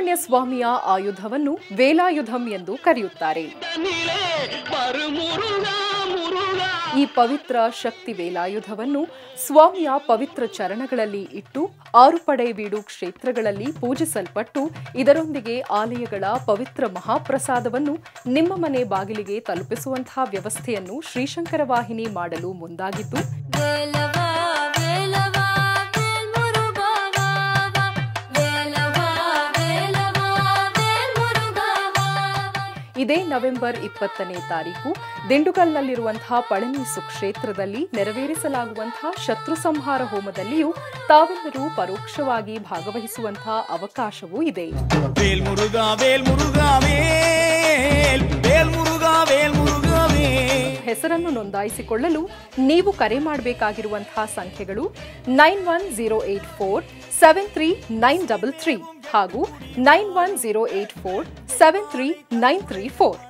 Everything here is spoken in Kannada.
ಸುಬ್ರಹ್ಮಣ್ಯ ಸ್ವಾಮಿಯ ಆಯುಧವನ್ನು ವೇಲಾಯುಧಂ ಎಂದು ಕರೆಯುತ್ತಾರೆ ಈ ಪವಿತ್ರ ಶಕ್ತಿ ವೇಲಾಯುಧವನ್ನು ಸ್ವಾಮಿಯ ಪವಿತ್ರ ಚರಣಗಳಲ್ಲಿ ಇಟ್ಟು ಆರು ಪಡೆ ಬೀಡು ಕ್ಷೇತ್ರಗಳಲ್ಲಿ ಪೂಜಿಸಲ್ಪಟ್ಟು ಇದರೊಂದಿಗೆ ಆಲಯಗಳ ಪವಿತ್ರ ಮಹಾಪ್ರಸಾದವನ್ನು ನಿಮ್ಮ ಮನೆ ಬಾಗಿಲಿಗೆ ತಲುಪಿಸುವಂತಹ ವ್ಯವಸ್ಥೆಯನ್ನು ಶ್ರೀಶಂಕರ ವಾಹಿನಿ ಮಾಡಲು ಮುಂದಾಗಿದ್ದು வேலவா வேலவா வேல் முருகா வா வா வேலவா வேலவா வேல் முருகா வா வா ಇದೇ ನವೆಂಬರ್ ಇಪ್ಪತ್ತನೇ ತಾರೀಕು ದಿಂಡುಗಲ್ನಲ್ಲಿರುವಂತಹ ಪಳನಿ ಸುಕ್ಷೇತ್ರದಲ್ಲಿ ನೆರವೇರಿಸಲಾಗುವಂತಹ ಶತ್ರು ಸಂಹಾರ ಹೋಮದಲ್ಲಿಯೂ ತಾವೆಲ್ಲರೂ ಪರೋಕ್ಷವಾಗಿ ಭಾಗವಹಿಸುವಂತಹ ಅವಕಾಶವೂ ಇದೆ வேல் முருகா வேல் முருகா வேல் வேல் முருகா வேல் முருகா வேல் ಹೆಸರನ್ನು ನೋಂದಾಯಿಸಿಕೊಳ್ಳಲು ನೀವು ಕರೆ ಮಾಡಬೇಕಾಗಿರುವಂತಹ ಸಂಖ್ಯೆಗಳು nine one zero eight four seven three nine double three ಹಾಗೂ nine one zero eight four seven three nine three four